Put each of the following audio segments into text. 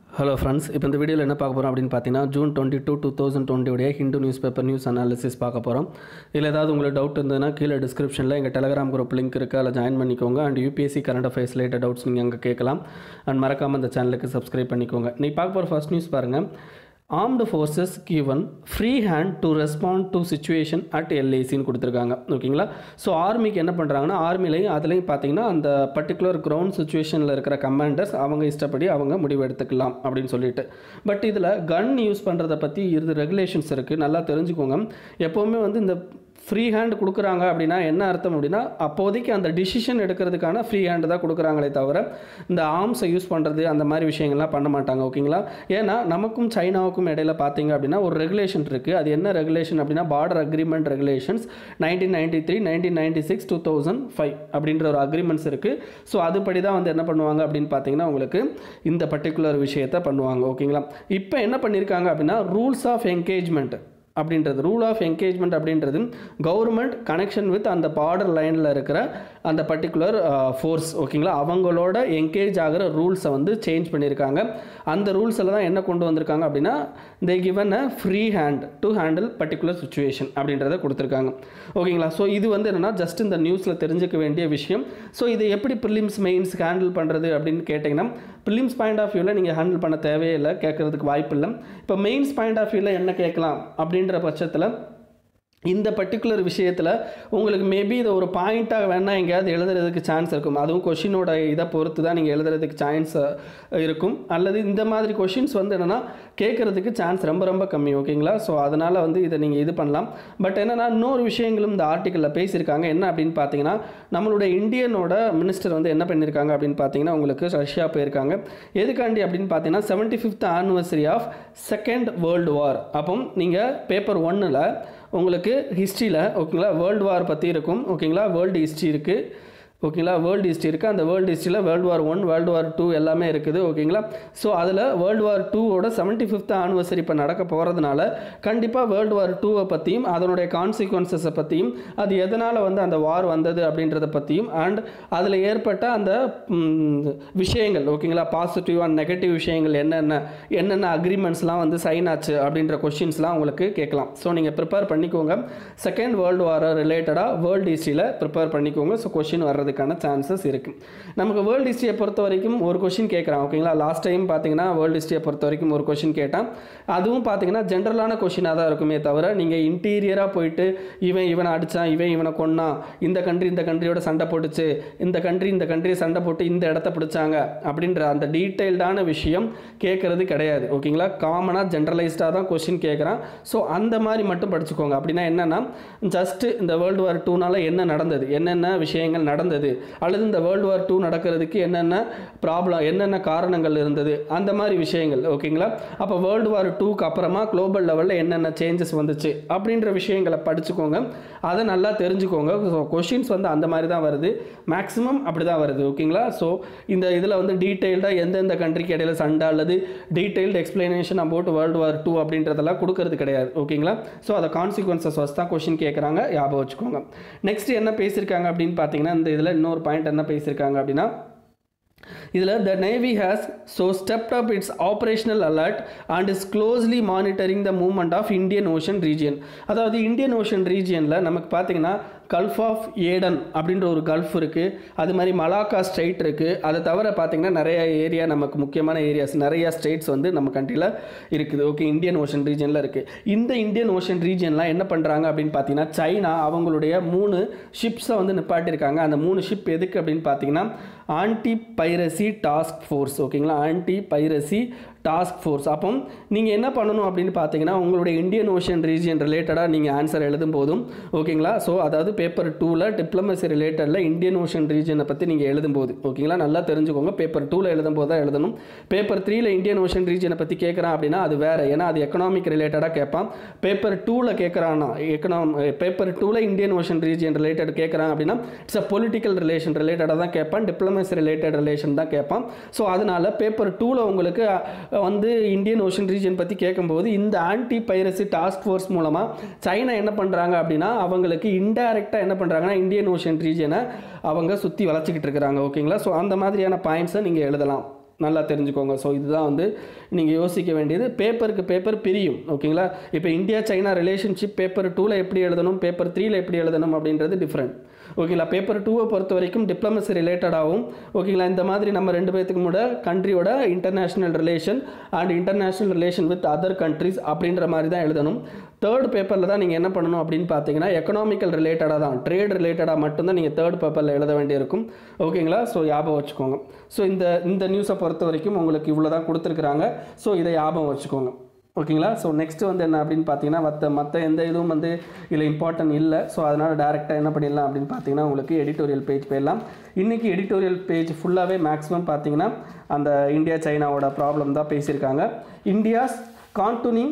hello friends இப்போ இந்த வீடியோவில் என்ன பார்க்க போகிறோம் அப்படின்னு பார்த்தீங்கன்னா June twenty two two thousand டுவெண்ட்டியுடைய Hindu news paper news analysis பார்க்க போகிறோம் இதில் ஏதாவது உங்களுக்கு டவுட் இருந்ததுன்னா கீழே டிஸ்கிரிப்ஷனில் எங்கள் டெலகிராம் குரூப் லிங்க் இருக்குது அதில் ஜாயின் பண்ணிக்கோங்க and UPSC current affairs related doubts நீங்கள் அங்கே கேட்கலாம் அண்ட் மறக்காமல் இந்த சேனலுக்கு சப்ஸ்கிரைப் பண்ணிக்கோங்க நீ பார்க்க போகிற ஃபர்ஸ்ட் நியூஸ் பாருங்கள் armed forces given free hand to respond to situation at எல்ஏசின்னு கொடுத்துருக்காங்க ஓகேங்களா ஸோ ஆர்மிக்கு என்ன பண்ணுறாங்கன்னா ஆர்மிலையும் அதுலேயும் பார்த்தீங்கன்னா அந்த பர்டிகுலர் கிரவுண்ட் சுச்சுவேஷனில் இருக்கிற கமாண்டர்ஸ் அவங்க இஷ்டப்படி அவங்க முடிவு எடுத்துக்கலாம் அப்படின்னு சொல்லிட்டு பட் இதில் கன் யூஸ் பண்ணுறதை பற்றி இது ரெகுலேஷன்ஸ் இருக்குது நல்லா தெரிஞ்சுக்கோங்க எப்போவுமே வந்து இந்த ஃப்ரீ ஹேண்ட் கொடுக்குறாங்க அப்படின்னா என்ன அர்த்தம் அப்படின்னா அப்போதைக்கு அந்த டிசிஷன் எடுக்கிறதுக்கான ஃப்ரீ ஹேண்டு தான் கொடுக்குறாங்களே தவிர இந்த ஆர்ம்ஸை யூஸ் பண்ணுறது அந்த மாதிரி விஷயங்கள்லாம் பண்ண மாட்டாங்க ஓகேங்களா ஏன்னா நமக்கும் சைனாவுக்கும் இடையில பார்த்தீங்க அப்படின்னா ஒரு ரெகுலேஷன் இருக்குது அது என்ன ரெகுலேஷன் அப்படின்னா border agreement regulations nineteen ninety three nineteen ninety six two thousand five அப்படின்ற ஒரு அக்ரிமெண்ட்ஸ் இருக்குது ஸோ அதுபடி தான் வந்து என்ன பண்ணுவாங்க அப்படின்னு பார்த்தீங்கன்னா உங்களுக்கு இந்த பர்டிகுலர் விஷயத்தை பண்ணுவாங்க ஓகேங்களா இப்போ என்ன பண்ணியிருக்காங்க அப்படின்னா ரூல்ஸ் ஆஃப் என்கேஜ்மெண்ட் அப்படின்றது ரூல் ஆஃப் என்கேஜ்மெண்ட் அப்படின்றது கவர்மெண்ட் கனெக்ஷன் வித் அந்த பார்டர் லைனில் இருக்கிற அந்த பர்டிகுலர் ஃபோர்ஸ் ஓகேங்களா அவங்களோட என்கேஜ் ஆகிற ரூல்ஸை வந்து சேஞ்ச் பண்ணியிருக்காங்க அந்த ரூல்ஸில் தான் என்ன கொண்டு வந்திருக்காங்க அப்படின்னா they given a free hand to handle particular situation அப்படின்றத கொடுத்துருக்காங்க ஓகேங்களா ஸோ இது வந்து என்னென்னா ஜஸ்ட் இந்த நியூஸில் தெரிஞ்சுக்க வேண்டிய விஷயம் ஸோ இதை எப்படி ப்ரிலிம்ஸ் மெயின்ஸ் ஹேண்டில் பண்ணுறது அப்படின்னு கேட்டிங்கன்னா ப்ரிலிம்ஸ் பாயிண்ட் ஆஃப் வியூவில் நீங்கள் ஹேண்டில் பண்ண தேவையில்லை கேட்குறதுக்கு வாய்ப்பு இல்லை இப்போ மெயின்ஸ் பாயிண்ட் ஆஃப் வியூவில் என்ன கேட்கலாம் அப்படின்ற பட்சத்தில் இந்த பர்டிகுலர் விஷயத்தில் உங்களுக்கு மேபி இதை ஒரு பாயிண்ட்டாக வேணால் எங்கேயாவது எழுதுறதுக்கு சான்ஸ் இருக்கும் அதுவும் கொஷினோட இதை பொறுத்து தான் நீங்கள் எழுதுறதுக்கு சான்ஸ் இருக்கும் அல்லது இந்த மாதிரி கொஷின்ஸ் வந்து என்னென்னா கேட்குறதுக்கு சான்ஸ் ரொம்ப ரொம்ப கம்மி ஓகேங்களா ஸோ அதனால் வந்து இதை நீங்கள் இது பண்ணலாம் பட் என்னென்னா இன்னொரு விஷயங்களும் இந்த ஆர்டிக்கலில் பேசியிருக்காங்க என்ன அப்படின்னு பார்த்தீங்கன்னா நம்மளுடைய இந்தியனோட மினிஸ்டர் வந்து என்ன பண்ணியிருக்காங்க அப்படின்னு பார்த்தீங்கன்னா உங்களுக்கு ரஷ்யா போயிருக்காங்க எதுக்காண்டி அப்படின்னு பார்த்தீங்கன்னா seventy fifth anniversary of second world war அப்போ நீங்கள் பேப்பர் ஒன்னில் உங்களுக்கு ஹிஸ்ட்ரியில் ஓகேங்களா வேர்ல்டு வார் பற்றி இருக்கும் ஓகேங்களா வேர்ல்டு ஹிஸ்ட்ரி இருக்குது ஓகேங்களா வேர்ல்டு ஹிஸ்ட்ரி இருக்குது அந்த வேர்ல்டு ஹிஸ்ட்ரியில் world war one world war two எல்லாமே இருக்குது ஓகேங்களா ஸோ அதில் வேர்ல்டு வார் டூவோட செவன்ட்டி ஃபிஃப்த் ஆனிவர்சரி இப்போ நடக்க போகிறதுனால கண்டிப்பாக வேர்ல்டு வார் டூவை பற்றியும் அதனுடைய கான்சிக்வன்சஸை பற்றியும் அது எதனால் வந்து அந்த வார் வந்தது அப்படின்றத பற்றியும் அண்ட் அதில் ஏற்பட்ட அந்த விஷயங்கள் ஓகேங்களா பாசிட்டிவ் அண்ட் நெகட்டிவ் விஷயங்கள் என்னென்ன என்னென்ன அக்ரிமெண்ட்ஸ்லாம் வந்து சைன் ஆச்சு அப்படின்ற கொஷின்ஸ்லாம் உங்களுக்கு கேட்கலாம் ஸோ நீங்கள் ப்ரிப்பேர் பண்ணிக்கோங்க செகண்ட் வேர்ல்டு வாரை ரிலேட்டடாக வேர்ல்டு ஹிஸ்ட்ரியில் ப்ரிப்பேர் பண்ணிக்கோங்க ஸோ கொஷின் வர்றது வர்றதுக்கான சான்சஸ் இருக்குது நமக்கு வேர்ல்டு ஹிஸ்ட்ரியை பொறுத்த வரைக்கும் ஒரு கொஷின் கேட்குறான் ஓகேங்களா லாஸ்ட் டைம் பார்த்தீங்கன்னா வேர்ல்டு ஹிஸ்ட்ரியை பொறுத்த வரைக்கும் ஒரு கொஷின் கேட்டான் அதுவும் பார்த்தீங்கன்னா ஜென்ரலான கொஷினாக தான் இருக்குமே தவிர நீங்கள் இன்டீரியராக போயிட்டு இவன் இவனை அடித்தான் இவன் இவனை கொன்னான் இந்த கண்ட்ரி இந்த கண்ட்ரியோட சண்டை போட்டுச்சு இந்த கண்ட்ரி இந்த கண்ட்ரி சண்டை போட்டு இந்த இடத்த பிடிச்சாங்க அப்படின்ற அந்த டீட்டெயில்டான விஷயம் கேட்குறது கிடையாது ஓகேங்களா காமனாக ஜென்ரலைஸ்டாக தான் கொஷின் கேட்குறான் ஸோ அந்த மாதிரி மட்டும் படிச்சுக்கோங்க அப்படின்னா என்னென்னா ஜஸ்ட்டு இந்த வேர்ல்டு வார் டூனால் என்ன நடந்தது என்னென்ன விஷயங்கள் நடந்தது அல்லது இந்த வேர்ல்டு வார் டூ நடக்கிறதுக்கு என்னென்ன ப்ராப்ளம் என்னென்ன காரணங்கள் இருந்தது அந்த மாதிரி விஷயங்கள் ஓகேங்களா அப்போ வேர்ல்டு வார் டூக்கு அப்புறமா குளோபல் லெவலில் என்னென்ன சேஞ்சஸ் வந்துச்சு அப்படின்ற விஷயங்களை படிச்சுக்கோங்க அதை நல்லா தெரிஞ்சுக்கோங்க ஸோ கொஷின்ஸ் வந்து அந்த மாதிரி தான் வருது மேக்ஸிமம் அப்படி தான் வருது ஓகேங்களா ஸோ இந்த இதில் வந்து டீட்டெயில்டாக எந்தெந்த கண்ட்ரிக்கு இடையில சண்டை அல்லது detailed explanation about world war two அப்படின்றதெல்லாம் கொடுக்கறது கிடையாது ஓகேங்களா ஸோ அதை கான்சிக்வன்சஸ் வச்சு தான் கொஷின் கேட்குறாங்க ஞாபகம் வச்சுக்கோங்க நெக்ஸ்ட் என்ன பேசியிருக்காங்க அப்படின்னு பார்த்தீங்கன்னா இந்த இதில் இன்னொரு பாயிண்ட் என்ன பேசியிருக்காங்க அப்படின்னா இதில் the navy has so stepped up its operational alert and is closely monitoring the movement of Indian ocean region அதாவது இந்தியன் ஓஷன் ரீஜியனில் நமக்கு பார்த்தீங்கன்னா கல்ஃப் ஆஃப் ஏடன் அப்படின்ற ஒரு கல்ஃப் இருக்குது அது மாதிரி மலாக்கா ஸ்ட்ரைட் இருக்குது அதை தவிர பார்த்திங்கன்னா நிறைய ஏரியா நமக்கு முக்கியமான ஏரியாஸ் நிறைய ஸ்டேட்ஸ் வந்து நம்ம கண்ட்ரியில் இருக்குது ஓகே இந்தியன் ஓஷன் ரீஜனில் இருக்குது இந்த இந்தியன் ஓஷன் ரீஜன்லாம் என்ன பண்ணுறாங்க அப்படின்னு பார்த்தீங்கன்னா சைனா அவங்களுடைய மூணு ஷிப்ஸை வந்து நிப்பாட்டியிருக்காங்க அந்த மூணு ஷிப் எதுக்கு அப்படின்னு பார்த்தீங்கன்னா ஆன்டி பைரசி டாஸ்க் ஃபோர்ஸ் ஓகேங்களா ஆன்டி பைரசி டாஸ்க் ஃபோர்ஸ் அப்போ நீங்கள் என்ன பண்ணணும் அப்படின்னு பார்த்தீங்கன்னா உங்களுடைய இந்தியன் ஓஷன் ரீஜியன் ரிலேட்டடாக நீங்கள் ஆன்சர் எழுதும் போதும் ஓகேங்களா ஸோ அதாவது பேப்பர் டூவில் டிப்ளமசி ரிலேட்டடில் இந்தியன் ஓஷன் ரீஜனை பற்றி நீங்கள் எழுதும்போது ஓகேங்களா நல்லா தெரிஞ்சுக்கோங்க பேப்பர் டூவில் எழுதும் போது தான் எழுதணும் பேப்பர் த்ரீயில் இந்தியன் ஓஷன் ரீஜனை பற்றி கேட்குறான் அப்படின்னா அது வேறு ஏன்னா அது எக்கனாமிக் ரிலேட்டடாக கேட்பான் பேப்பர் டூவில் கேட்குறான்னா எக்கனாம் பேப்பர் டூவில் இந்தியன் ஓஷன் ரீஜன் ரிலேட்டட் கேட்குறான் அப்படின்னா இட்ஸ் அ பொலிட்டிக்கல் ரிலேஷன் ரிலேட்டடாக தான் கேட்பான் டிப்ளமசி ரிலேட்டட் ரிலேஷன் தான் கேட்பான் ஸோ அதனால் பேப்பர் டூவில் உங்களுக்கு வந்து இந்தியன் ஓஷன் ரீஜன் பற்றி கேட்கும்போது இந்த ஆன்டி பைரசி டாஸ்க் ஃபோர்ஸ் மூலமாக சைனா என்ன பண்ணுறாங்க அப்படின்னா அவங்களுக்கு இன்டைரக்டாக என்ன பண்ணுறாங்கன்னா இந்தியன் ஓஷன் ரீஜனை அவங்க சுற்றி வளச்சிக்கிட்டு இருக்கிறாங்க ஓகேங்களா ஸோ அந்த மாதிரியான பாயிண்ட்ஸை நீங்கள் எழுதலாம் நல்லா தெரிஞ்சுக்கோங்க ஸோ இதுதான் வந்து நீங்கள் யோசிக்க வேண்டியது பேப்பருக்கு பேப்பர் பிரியும் ஓகேங்களா இப்போ இந்தியா சைனா ரிலேஷன்ஷிப் பேப்பர் டூவில் எப்படி எழுதணும் பேப்பர் த்ரீல எப்படி எழுதணும் அப்படின்றது டிஃப்ரெண்ட் ஓகேங்களா பேப்பர் டூவை பொறுத்த வரைக்கும் டிப்ளமசி ரிலேட்டடாகவும் ஓகேங்களா இந்த மாதிரி நம்ம ரெண்டு பேர்த்துக்கு முட கண்ட்ரியோட international relation and international relation with other countries அப்படின்ற மாதிரி தான் எழுதணும் தேர்ட் பேப்பரில் தான் நீங்கள் என்ன பண்ணணும் அப்படின்னு பார்த்தீங்கன்னா எக்கனாமிக்கல் ரிலேட்டடாக தான் ட்ரேட் ரிலேட்டடாக மட்டும்தான் நீங்கள் தேர்ட் பேப்பரில் எழுத வேண்டியிருக்கும் ஓகேங்களா ஸோ ஞாபகம் வச்சுக்கோங்க ஸோ இந்த இந்த நியூஸை பொறுத்த வரைக்கும் உங்களுக்கு இவ்வளோ தான் கொடுத்துருக்குறாங்க ஸோ இதை ஞாபகம் வச்சுக்கோங்க ஓகேங்களா ஸோ நெக்ஸ்ட் வந்து என்ன அப்படின்னு பார்த்தீங்கன்னா மற்ற மற்ற எந்த இதுவும் வந்து இதில் இம்பார்ட்டன்ட் இல்லை ஸோ அதனால் டேரெக்டாக என்ன பண்ணிடலாம் அப்படின்னு பார்த்தீங்கன்னா உங்களுக்கு எடிட்டோரியல் பேஜ் போயிடலாம் இன்றைக்கி எடிட்டோரியல் பேஜ் ஃபுல்லாகவே மேக்ஸிமம் பார்த்தீங்கன்னா அந்த இந்தியா சைனாவோட ப்ராப்ளம் தான் பேசியிருக்காங்க India's continuing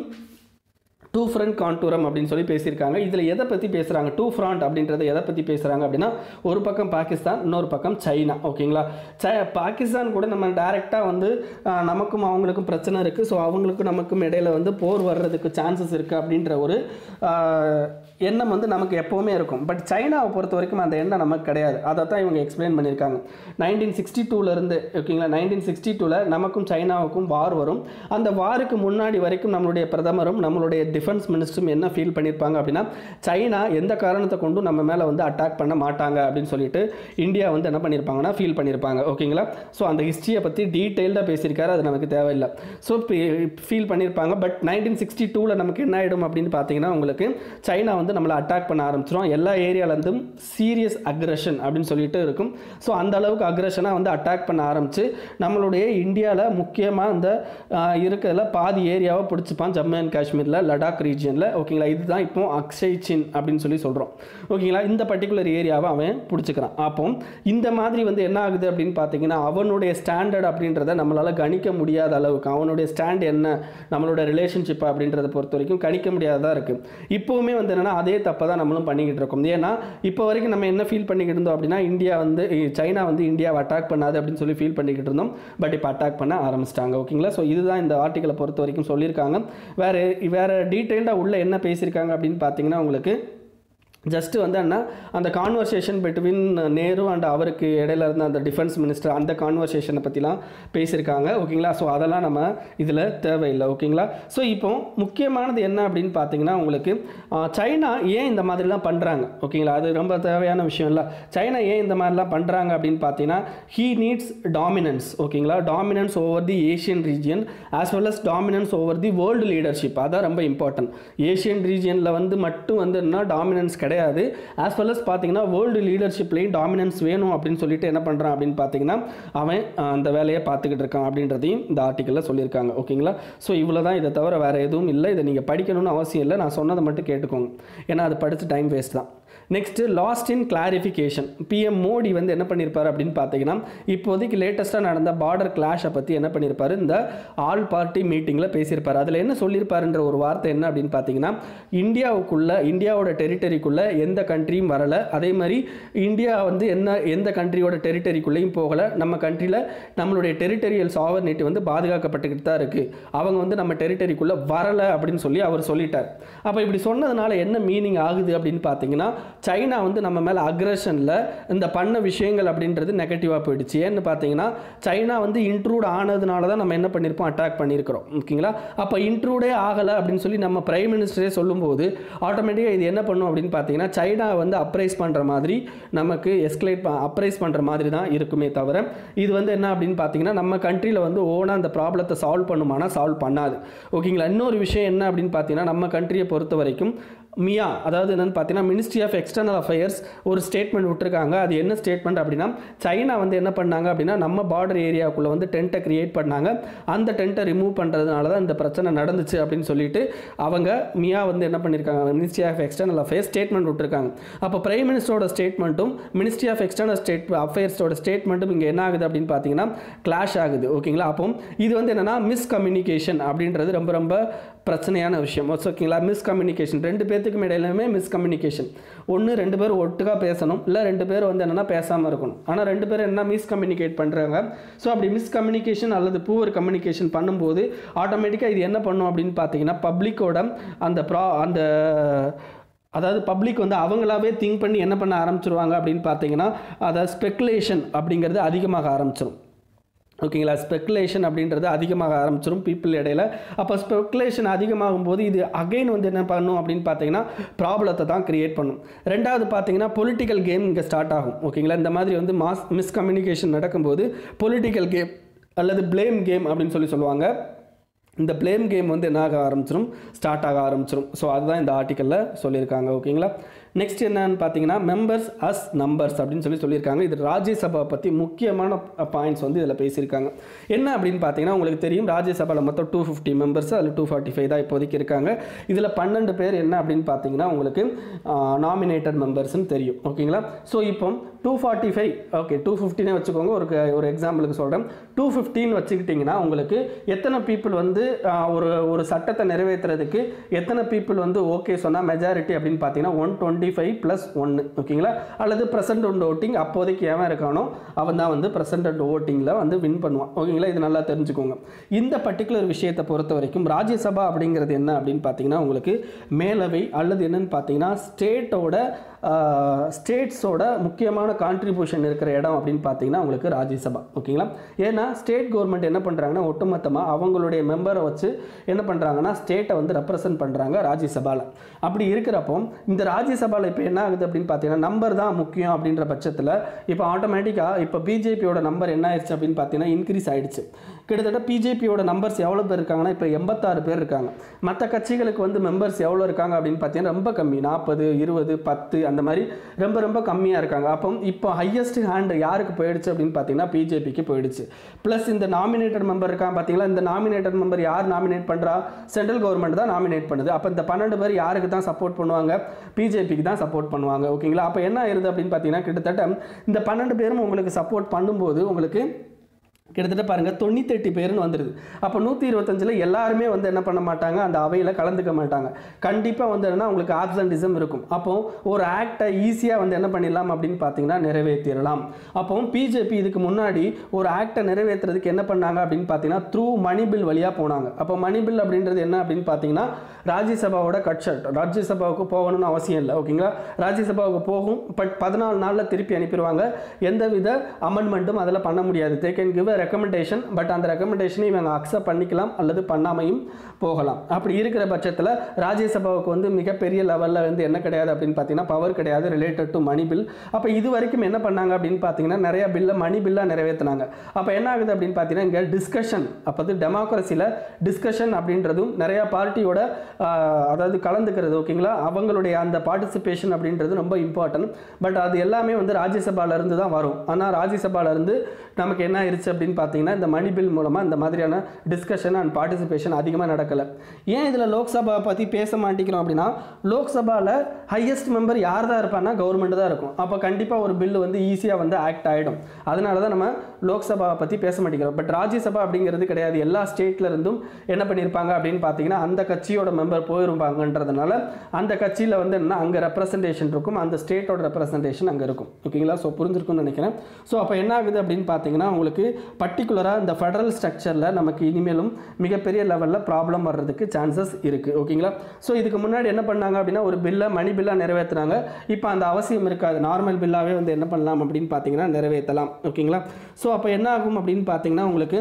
to front contour அப்படின்னு சொல்லி பேசியிருக்காங்க இதில் எதை பற்றி பேசுகிறாங்க டூ ஃப்ராண்ட் அப்படின்றத எதை பற்றி பேசுகிறாங்க அப்படின்னா ஒரு பக்கம் பாகிஸ்தான் இன்னொரு பக்கம் சைனா ஓகேங்களா சை பாகிஸ்தான் கூட நம்ம டைரெக்டாக வந்து ஆஹ், நமக்கும் அவங்களுக்கும் பிரச்சனை இருக்குது ஸோ அவங்களுக்கும் நமக்கும் இடையில வந்து போர் வர்றதுக்கு சான்சஸ் இருக்குது அப்படின்ற ஒரு ஆஹ், எண்ணம் வந்து நமக்கு எப்போவுமே இருக்கும் பட் சைனாவை பொறுத்த வரைக்கும் அந்த எண்ணம் நமக்கு கிடையாது அதை தான் இவங்க எக்ஸ்பிளைன் பண்ணியிருக்காங்க நைன்டீன் சிக்ஸ்டி டூலேருந்து ஓகேங்களா நைன்டீன் சிக்ஸ்டி டூவில் நமக்கும் சைனாவுக்கும் வார் வரும் அந்த வாருக்கு முன்னாடி வரைக்கும் நம்மளுடைய பிரதமரும் நம்மளுடைய டிஃபென்ஸ் மினிஸ்டரும் என்ன ஃபீல் பண்ணியிருப்பாங்க அப்படின்னா சைனா எந்த காரணத்தை கொண்டும் நம்ம மேலே வந்து அட்டாக் பண்ண மாட்டாங்க அப்படின்னு சொல்லிட்டு இந்தியா வந்து என்ன பண்ணியிருப்பாங்கன்னா ஃபீல் பண்ணியிருப்பாங்க ஓகேங்களா ஸோ அந்த ஹிஸ்ட்ரியை பற்றி டீட்டெயில்டாக பேசியிருக்காரு அது நமக்கு தேவையில்லை ஸோ ஃபீல் பண்ணியிருப்பாங்க பட் நைன்டீன் சிக்ஸ்டி டூவில் நமக்கு என்ன ஆகிடும் அப்படின்னு பார்த்தீங்கன்னா உங்களுக்கு சைனா வந்து நம்மளை அட்டாக் பண்ண ஆரம்பிச்சிடும் எல்லா ஏரியாவிலேருந்தும் சீரியஸ் அக்ரஷன் அப்படின்னு சொல்லிட்டு இருக்கும் ஸோ அந்த அளவுக்கு அக்ரஷனாக வந்து அட்டாக் பண்ண ஆரம்பிச்சு நம்மளுடைய இந்தியாவில் முக்கியமாக இந்த ஆஹ், இருக்கிறதுல பாதி ஏரியாவை பிடிச்சிப்பான் ஜம்மு அண்ட் காஷ்மீரில் லடாக் ரீஜியனில் ஓகேங்களா இதுதான் இப்போ அக்ஷய் சின் அப்படின்னு சொல்லி சொல்கிறோம் ஓகேங்களா இந்த பர்டிகுலர் ஏரியாவை அவன் பிடிச்சிக்கிறான் அப்போ இந்த மாதிரி வந்து என்ன ஆகுது அப்படின்னு பார்த்தீங்கன்னா அவனுடைய ஸ்டாண்டர்ட் அப்படின்றத நம்மளால் கணிக்க முடியாத அளவுக்கு அவனுடைய ஸ்டாண்ட் என்ன நம்மளோட ரிலேஷன்ஷிப் அப்படின்றத பொறுத்த வரைக்கும் கணிக்க முடியாததாக இருக்குது இப்போவுமே வந்து என்னன்னா அதே தப்பை தான் நம்மளும் பண்ணிக்கிட்டு இருக்கோம் ஏன்னா இப்போ வரைக்கும் நம்ம என்ன ஃபீல் பண்ணிக்கிட்டு இருந்தோம் அப்படின்னா இந்தியா வந்து இ- சைனா வந்து இந்தியாவை அட்டாக் பண்ணாது அப்படின்னு சொல்லி ஃபீல் பண்ணிக்கிட்டு இருந்தோம் பட் இப்போ அட்டாக் பண்ண ஆரம்பிச்சிட்டாங்க ஓகேங்களா ஸோ இதுதான் இந்த ஆர்டிக்கலை பொறுத்த வரைக்கும் சொல்லியிருக்காங்க வேறு வேறு டீட்டெயில்டாக உள்ள என்ன பேசியிருக்காங்க அப்படின்னு பார்த்தீங்கன்னா உங்களுக்கு ஜஸ்ட்டு வந்து என்ன அந்த கான்வர்சேஷன் பிட்வீன் நேரு அண்ட் அவருக்கு இடையில இருந்த அந்த டிஃபென்ஸ் மினிஸ்டர் அந்த கான்வர்சேஷனை பற்றிலாம் பேசியிருக்காங்க ஓகேங்களா ஸோ அதெல்லாம் நம்ம இதில் தேவையில்லை ஓகேங்களா ஸோ இப்போ முக்கியமானது என்ன அப்படின்னு பார்த்தீங்கன்னா உங்களுக்கு ஆஹ், சைனா ஏன் இந்த மாதிரிலாம் பண்ணுறாங்க ஓகேங்களா அது ரொம்ப தேவையான விஷயம் இல்லை சைனா ஏன் இந்த மாதிரிலாம் பண்ணுறாங்க அப்படின்னு பார்த்தீங்கன்னா ஹீ நீட்ஸ் டாமினன்ஸ் ஓகேங்களா dominance over the Asian region as well as dominance over the world leadership அதான் ரொம்ப இம்பார்ட்டன்ட் ஏஷியன் ரீஜியனில் வந்து மட்டும் வந்து என்ன டாமினன்ஸ் கிடையாது ஆஸ் வெல் அஸ் பார்த்தீங்கன்னா வேர்ல்டு லீடர்ஷிப்லேயும் டாமினன்ஸ் வேணும் அப்படின்னு சொல்லிட்டு என்ன பண்ணுறான் அப்படின்னு பார்த்தீங்கன்னா அவன் அஹ், அந்த வேலையை பார்த்துக்கிட்டு இருக்கான் அப்படின்றதையும் இந்த ஆர்டிக்கலில் சொல்லியிருக்காங்க ஓகேங்களா ஸோ இவ்வளோ தான் இதை தவிர வேறு எதுவும் இல்லை இதை நீங்கள் படிக்கணும்னு அவசியம் இல்லை நான் சொன்னதை மட்டும் கேட்டுக்கோங்க ஏன்னா அது படித்து டைம் வேஸ்ட் தான் next last in clarification PM Modi வந்து என்ன பண்ணியிருப்பார் அப்படின்னு பார்த்தீங்கன்னா இப்போதைக்கு லேட்டஸ்ட்டாக நடந்த பார்டர் கிளாஷை பற்றி என்ன பண்ணியிருப்பார் இந்த ஆல் பார்ட்டி மீட்டிங்கில் பேசியிருப்பார் அதில் என்ன சொல்லியிருப்பாருன்ற ஒரு வார்த்தை என்ன அப்படின்னு பார்த்தீங்கன்னா இந்தியாவுக்குள்ள இந்தியாவோட டெரிட்டரிக்குள்ளே எந்த கண்ட்ரியும் வரலை அதே மாதிரி இந்தியா வந்து என்ன எந்த கண்ட்ரியோட டெரிட்டரிக்குள்ளேயும் போகலை நம்ம கண்ட்ரியில் நம்மளுடைய டெரிட்டரியல் சாவர்னிட்டி வந்து பாதுகாக்கப்பட்டுக்கிட்டு தான் இருக்குது அவங்க வந்து நம்ம டெரிட்டரிக்குள்ளே வரலை அப்படின்னு சொல்லி அவர் சொல்லிட்டார் அப்போ இப்படி சொன்னதுனால என்ன மீனிங் ஆகுது அப்படின்னு பார்த்தீங்கன்னா சைனா வந்து நம்ம மேலே அக்ரஷனில் இந்த பண்ண விஷயங்கள் அப்படின்றது நெகட்டிவாக போயிடுச்சு ஏன்னு பார்த்தீங்கன்னா சைனா வந்து இன்ட்ரூட் ஆனதுனால தான் நம்ம என்ன பண்ணியிருப்போம் அட்டாக் பண்ணியிருக்கிறோம் ஓகேங்களா அப்போ இன்ட்ரூடே ஆகலை அப்படின்னு சொல்லி நம்ம பிரைம் மினிஸ்டரே சொல்லும்போது ஆட்டோமேட்டிக்காக இது என்ன பண்ணும் அப்படின்னு பார்த்தீங்கன்னா சைனா வந்து அப்ரைஸ் பண்ணுற மாதிரி நமக்கு எஸ்கலேட் அப்ரைஸ் பண்ணுற மாதிரி தான் இருக்குமே தவிர இது வந்து என்ன அப்படின்னு பார்த்தீங்கன்னா நம்ம கண்ட்ரியில் வந்து ஓனாக அந்த ப்ராப்ளத்தை சால்வ் பண்ணுமானா சால்வ் பண்ணாது ஓகேங்களா இன்னொரு விஷயம் என்ன அப்படின்னு பார்த்தீங்கன்னா நம்ம கண்ட்ரியை பொறுத்த வரைக்கும் மியா அதாவது என்னன்னு பார்த்தீங்கன்னா மினிஸ்ட்ரி ஆஃப் எக்ஸ்டர்னல் அஃபேர்ஸ் ஒரு ஸ்டேட்மெண்ட் விட்டுருக்காங்க அது என்ன ஸ்டேட்மெண்ட் அப்படின்னா சைனா வந்து என்ன பண்ணாங்க அப்படின்னா நம்ம பார்டர் ஏரியாவுக்குள்ளே வந்து டென்ட்டை கிரியேட் பண்ணாங்க அந்த டென்ட்டை ரிமூவ் பண்ணுறதுனால தான் இந்த பிரச்சனை நடந்துச்சு அப்படின்னு சொல்லிட்டு அவங்க மியா வந்து என்ன பண்ணியிருக்காங்க ministry of external affairs statement விட்டுருக்காங்க அப்போ பிரைம் மினிஸ்டரோட ஸ்டேட்மெண்ட்டும் மினிஸ்ட்ரி ஆஃப் எக்ஸ்டர்னல் ஸ்டேட் அஃபேர்ஸோட ஸ்டேட்மெண்ட்டும் இங்கே என்ன ஆகுது அப்படின்னு பார்த்தீங்கன்னா கிளாஷ் ஆகுது ஓகேங்களா அப்போ இது வந்து என்னன்னா மிஸ்கம்யூனிகேஷன் அப்படின்றது ரொம்ப ரொம்ப பிரச்சனையான விஷயம் ஓகேங்களா மிஸ்கம்யூனிகேஷன் ரெண்டு பேர்த்துக்கும் இடையிலுமே மிஸ்கம்யூனிகேஷன் ஒன்று ரெண்டு பேர் ஒட்டுக்கா பேசணும் இல்லை ரெண்டு பேர் வந்து என்னென்னா பேசாமல் இருக்கணும் ஆனால் ரெண்டு பேரும் என்ன மிஸ்கம்யூனிகேட் பண்ணுறாங்க ஸோ அப்படி மிஸ்கம்யூனிகேஷன் அல்லது பூவர் கம்யூனிகேஷன் பண்ணும்போது ஆட்டோமேட்டிக்காக இது என்ன பண்ணும் அப்படின்னு பார்த்தீங்கன்னா பப்ளிக்கோட அந்த ப்ரா அந்த அதாவது பப்ளிக் வந்து அவங்களாவே திங்க் பண்ணி என்ன பண்ண ஆரம்பிச்சிருவாங்க அப்படின்னு பார்த்தீங்கன்னா அதை ஸ்பெக்குலேஷன் அப்படிங்கிறது அதிகமாக ஆரம்பிச்சிடும் ஓகேங்களா ஸ்பெக்குலேஷன் அப்படின்றது அதிகமாக ஆரம்பிச்சிடும் பீப்புள் இடையில அப்போ ஸ்பெக்குலேஷன் அதிகமாகும் போது இது அகைன் வந்து என்ன பண்ணும் அப்படின்னு பார்த்தீங்கன்னா ப்ராப்ளத்தை தான் கிரியேட் பண்ணும் ரெண்டாவது பார்த்தீங்கன்னா பொலிட்டிக்கல் கேம் இங்கே ஸ்டார்ட் ஆகும் ஓகேங்களா இந்த மாதிரி வந்து மாஸ் மிஸ்கம்யூனிகேஷன் நடக்கும்போது பொலிட்டிக்கல் கேம் அல்லது ப்ளேம் கேம் அப்படின்னு சொல்லி சொல்லுவாங்க இந்த ப்ளேம் கேம் வந்து என்ன ஆக ஆரம்பிச்சிடும் ஸ்டார்ட் ஆக ஆரம்பிச்சிடும் ஸோ அதுதான் இந்த ஆர்டிக்கலில் சொல்லியிருக்காங்க ஓகேங்களா நெக்ஸ்ட் என்னன்னு பார்த்தீங்கன்னா மெம்பர்ஸ் அஸ் நம்பர்ஸ் அப்படின்னு சொல்லி சொல்லியிருக்காங்க இது ராஜ்யசபா பற்றி முக்கியமான பாயிண்ட்ஸ் வந்து இதில் பேசியிருக்காங்க என்ன அப்படின்னு பார்த்தீங்கன்னா உங்களுக்கு தெரியும் ராஜ்யசபாவில் மொத்தம் டூ ஃபிஃப்டி மெம்பர்ஸ் அதில் டூ ஃபார்ட்டி ஃபைவ் தான் இப்போதைக்கு இருக்காங்க இதில் பன்னெண்டு பேர் என்ன அப்படின்னு பார்த்தீங்கன்னா உங்களுக்கு நாமினேட்டட் மெம்பர்ஸ்னு தெரியும் ஓகேங்களா ஸோ இப்போ two forty five okay two ஃபிஃப்டினே வச்சுக்கோங்க ஒரு க- ஒரு எக்ஸாம்பிளுக்கு சொல்கிறேன் டூ ஃபிஃப்டின்னு வச்சுக்கிட்டிங்கன்னா உங்களுக்கு எத்தனை பீப்புள் வந்து ஆஹ், ஒரு ஒரு சட்டத்தை நிறைவேற்றுறதுக்கு எத்தனை பீப்புள் வந்து ஓகே சொன்னால் மெஜாரிட்டி அப்படின்னு பார்த்தீங்கன்னா ஒன் டுவெண்ட்டி ஃபைவ் ப்ளஸ் ஒன்று ஓகேங்களா அல்லது ப்ரெசன்ட் அண்ட் ஓட்டிங் அப்போதைக்கு எவன் இருக்கானோ அவன் தான் வந்து ப்ரெசன்ட் அண்ட் ஓட்டிங்கில் வந்து வின் பண்ணுவான் ஓகேங்களா இது நல்லா தெரிஞ்சுக்கோங்க இந்த பர்டிகுலர் விஷயத்தை பொறுத்த வரைக்கும் ராஜ்யசபா அப்படிங்கிறது என்ன அப்படின்னு பார்த்தீங்கன்னா உங்களுக்கு மேலவை அல்லது என்னன்னு பார்த்தீங்கன்னா ஸ்டேட்டோட ஸ்டேட்ஸோட முக்கியமான கான்ட்ரிபியூஷன் இருக்கிற இடம் அப்படின்னு பார்த்தீங்கன்னா உங்களுக்கு ராஜ்யசபா ஓகேங்களா ஏன்னா ஸ்டேட் கவர்மெண்ட் என்ன பண்ணுறாங்கன்னா ஒட்டுமொத்தமாக அவங்களுடைய மெம்பரை வச்சு என்ன பண்ணுறாங்கன்னா ஸ்டேட்டை வந்து ரெப்ரசன்ட் பண்ணுறாங்க ராஜ்யசபாவில் அப்படி இருக்கிறப்போ இந்த ராஜ்யசபாவில் இப்போ என்ன ஆகுது அப்படின்னு பார்த்தீங்கன்னா நம்பர் தான் முக்கியம் அப்படின்ற பட்சத்தில் இப்போ ஆட்டோமேட்டிக்காக இப்போ பிஜேபியோட நம்பர் என்ன ஆயிடுச்சு அப்படின்னு பார்த்தீங்கன்னா இன்க்ரீஸ் ஆயிடுச்சு கிட்டத்தட்ட பிஜேபியோட நம்பர்ஸ் எவ்வளோ பேர் இருக்காங்கன்னா இப்போ எண்பத்தாறு பேர் இருக்காங்க மற்ற கட்சிகளுக்கு வந்து மெம்பர்ஸ் எவ்வளோ இருக்காங்க அப்படின்னு பார்த்தீங்கன்னா ரொம்ப கம்மி நாற்பது இருபது பத்து அந்த மாதிரி ரொம்ப ரொம்ப கம்மியாக இருக்காங்க அப்போ இப்போ ஹையஸ்ட் ஹேண்ட் யாருக்கு போயிடுச்சு அப்படின்னு பார்த்தீங்கன்னா பிஜேபிக்கு போயிடுச்சு ப்ளஸ் இந்த நாமினேட்டட் மெம்பர் இருக்கான் பார்த்தீங்களா இந்த நாமினேட்டட் மெம்பர் யார் நாமினேட் பண்ணுறா சென்ட்ரல் கவர்மெண்ட் தான் நாமினேட் பண்ணுது அப்போ இந்த பன்னெண்டு பேர் யாருக்கு தான் சப்போர்ட் பண்ணுவாங்க பிஜேபிக்கு தான் சப்போர்ட் பண்ணுவாங்க ஓகேங்களா அப்போ என்ன ஆயிருது அப்படின்னு பார்த்தீங்கன்னா கிட்டத்தட்ட இந்த பன்னெண்டு பேரும் உங்களுக்கு சப்போர்ட் பண்ணும்போது உங்களுக்கு கிட்டத்தட்ட பாருங்கள் தொண்ணூத்தெட்டு பேர்னு வந்துடுது அப்போ நூற்றி இருபத்தஞ்சில் எல்லாருமே வந்து என்ன பண்ண மாட்டாங்க அந்த அவையில் கலந்துக்க மாட்டாங்க கண்டிப்பாக வந்து என்னன்னா உங்களுக்கு ஆப்சன்டிசம் இருக்கும் அப்போ ஒரு ஆக்டை ஈஸியாக வந்து என்ன பண்ணிடலாம் அப்படின்னு பார்த்தீங்கன்னா நிறைவேற்றிடலாம் அப்போ பிஜேபி இதுக்கு முன்னாடி ஒரு ஆக்டை நிறைவேற்றுறதுக்கு என்ன பண்ணாங்க அப்படின்னு பார்த்தீங்கன்னா த்ரூ மணி பில் வழியாக போனாங்க அப்போ மணி பில் அப்படின்றது என்ன அப்படின்னு பார்த்தீங்கன்னா ராஜ்யசபாவோட கட்சட் ராஜ்யசபாவுக்கு போகணும்னு அவசியம் இல்லை ஓகேங்களா ராஜ்யசபாவுக்கு போகும் பட் பதினாலு நாளில் திருப்பி அனுப்பிடுவாங்க எந்தவித அமெண்ட்மெண்ட்டும் அதில் பண்ண முடியாது they can give recommendation but அந்த ரெக்கமெண்டேஷனை இவங்க அக்செப்ட் பண்ணிக்கலாம் அல்லது பண்ணாமையும் போகலாம் அப்படி இருக்கிற பட்சத்தில் ராஜ்யசபாவுக்கு வந்து மிகப்பெரிய லெவலில் வந்து என்ன கிடையாது அப்படின்னு பார்த்தீங்கன்னா பவர் கிடையாது ரிலேட்டட் டு மணி பில் அப்போ இது வரைக்கும் என்ன பண்ணாங்க அப்படின்னு பார்த்தீங்கன்னா நிறைய பில்லை மணி பில்லாக நிறைவேற்றினாங்க அப்போ என்ன ஆகுது அப்படின்னு பார்த்தீங்கன்னா இங்கே டிஸ்கஷன் அப்போ வந்து டெமோக்ரஸியில் டிஸ்கஷன் அப்படின்றதும் நிறையா பார்ட்டியோட அதாவது கலந்துக்கிறது ஓகேங்களா அவங்களுடைய அந்த பார்ட்டிசிபேஷன் அப்படின்றது ரொம்ப இம்பார்ட்டன்ட் பட் அது எல்லாமே வந்து ராஜ்யசபால இருந்து தான் வரும் ஆனால் ராஜ்யசபால இருந்து நமக்கு என்ன ஆயிருச்சு அப்படின்னு பார்த்தீங்கன்னா இந்த மணி பில் மூலமாக இந்த மாதிரியான டிஸ்கஷன் அண்ட் பார்ட்டிசிபேஷன் அதிகமாக நடக்கலை ஏன் இதில் லோக்சபா பற்றி பேச மாட்டேங்கிறோம் அப்படின்னா லோக்சபாவில் ஹையஸ்ட் மெம்பர் யார் தான் இருப்பான்னா கவர்மெண்ட் தான் இருக்கும் அப்போ கண்டிப்பாக ஒரு பில் வந்து ஈஸியாக வந்து ஆக்ட் ஆகிடும் அதனால தான் நம்ம லோக்சபாவை பற்றி பேச மாட்டேங்கிறோம் பட் ராஜ்யசபா அப்படிங்கிறது கிடையாது எல்லா ஸ்டேட்ல இருந்தும் என்ன பண்ணியிருப்பாங்க அப்படின்னு பார்த்தீங்கன்னா அந்த கட்சியோட மெம்பர் போயிருப்பாங்கன்றதுனால அந்த கட்சியில் வந்து என்ன அங்கே ரெப்ரசன்டேஷன் இருக்கும் அந்த ஸ்டேட்டோட ரெப்ரசன்டேஷன் அங்கே இருக்கும் ஓகேங்களா ஸோ புரிஞ்சிருக்கும்னு நினைக்கிறேன் ஸோ அப்போ என்ன ஆகுது அப்படின்னு பார்த்தீங்கன்னா உங்களுக்கு பர்டிகுலராக இந்த ஃபெடரல் ஸ்ட்ரக்சரில் நமக்கு இனிமேலும் மிகப்பெரிய லெவலில் ப்ராப்ளம் வர்றதுக்கு சான்சஸ் இருக்குது ஓகேங்களா ஸோ இதுக்கு முன்னாடி என்ன பண்ணாங்க அப்படின்னா ஒரு பில்லை மணி பில்லாக நிறைவேற்றுனாங்க இப்போ அந்த அவசியம் இருக்காது நார்மல் பில்லாகவே வந்து என்ன பண்ணலாம் அப்படின்னு பார்த்தீங்கன்னா நிறைவேற்றலாம் ஓகேங்களா ஸோ அப்போ என்ன ஆகும் அப்படின்னு பார்த்தீங்கன்னா உங்களுக்கு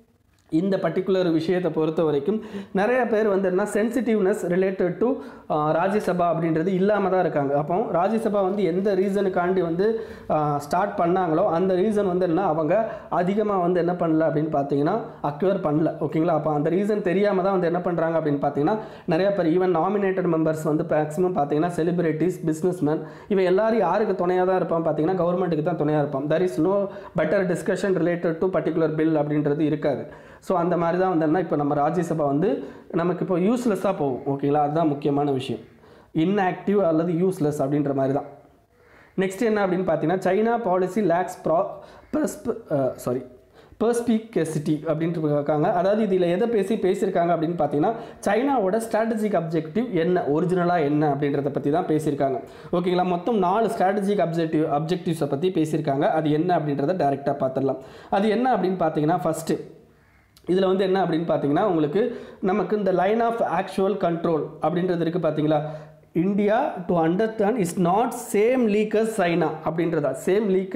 இந்த பர்டிகுலர் விஷயத்தை பொறுத்த வரைக்கும் நிறைய பேர் வந்து என்ன சென்சிட்டிவ்னஸ் ரிலேட்டட் டு ராஜ்யசபா அப்படின்றது இல்லாமல் தான் இருக்காங்க அப்போ ராஜ்யசபா வந்து எந்த ரீசனுக்காண்டி வந்து ஸ்டார்ட் பண்ணாங்களோ அந்த ரீசன் வந்து என்ன அவங்க அதிகமாக வந்து என்ன பண்ணல அப்படின்னு பார்த்தீங்கன்னா அக்யூர் பண்ணல ஓகேங்களா அப்போ அந்த ரீசன் தெரியாமல் தான் வந்து என்ன பண்ணுறாங்க அப்படின்னு பார்த்தீங்கன்னா நிறைய பேர் ஈவன் நாமினேட்டட் மெம்பர்ஸ் வந்து மேக்ஸிமம் பார்த்தீங்கன்னா செலிபிரிட்டிஸ் பிஸ்னஸ்மேன் இவன் எல்லாரும் யாருக்கு துணையாக தான் இருப்பான் பார்த்தீங்கன்னா கவர்மெண்ட்டுக்கு தான் துணையாக இருப்பான் there is no better discussion related to particular bill அப்படின்றது இருக்காது ஸோ அந்த மாதிரி தான் வந்து என்ன இப்போ நம்ம ராஜ்யசபா வந்து நமக்கு இப்போ யூஸ்லெஸ்ஸாக போகும் ஓகேங்களா அதுதான் முக்கியமான விஷயம் இன்ஆக்டிவ் அல்லது யூஸ்லெஸ் அப்படின்ற மாதிரி தான் நெக்ஸ்ட் என்ன அப்படின்னு பார்த்தீங்கன்னா சைனா பாலிசி லேக்ஸ் ப்ரா ப்ரெஸ்ப் சாரி பெர்ஸ்பிகசிட்டி அப்படின்ட்டு இருக்காங்க அதாவது இதில் எதை பேசி பேசியிருக்காங்க அப்படின்னு பார்த்தீங்கன்னா சைனாவோட ஸ்ட்ராட்டஜிக் அப்ஜெக்டிவ் என்ன ஒரிஜினலாக என்ன அப்படின்றத பற்றி தான் பேசியிருக்காங்க ஓகேங்களா மொத்தம் நாலு ஸ்ட்ராட்டஜிக் அப்ஜெக்டிவ் அப்ஜெக்டிவ்ஸை பற்றி பேசியிருக்காங்க அது என்ன அப்படின்றத டேரெக்டாக பார்த்துடலாம் அது என்ன அப்படின்னு பார்த்தீங்கன்னா ஃபஸ்ட்டு இதில் வந்து என்ன அப்படின்னு பார்த்தீங்கன்னா உங்களுக்கு நமக்கு இந்த லைன் ஆஃப் ஆக்சுவல் கண்ட்ரோல் அப்படின்றது இருக்குது பார்த்தீங்களா India to understand is not same league as China அப்படின்றதா சேம் லீக்கஸ்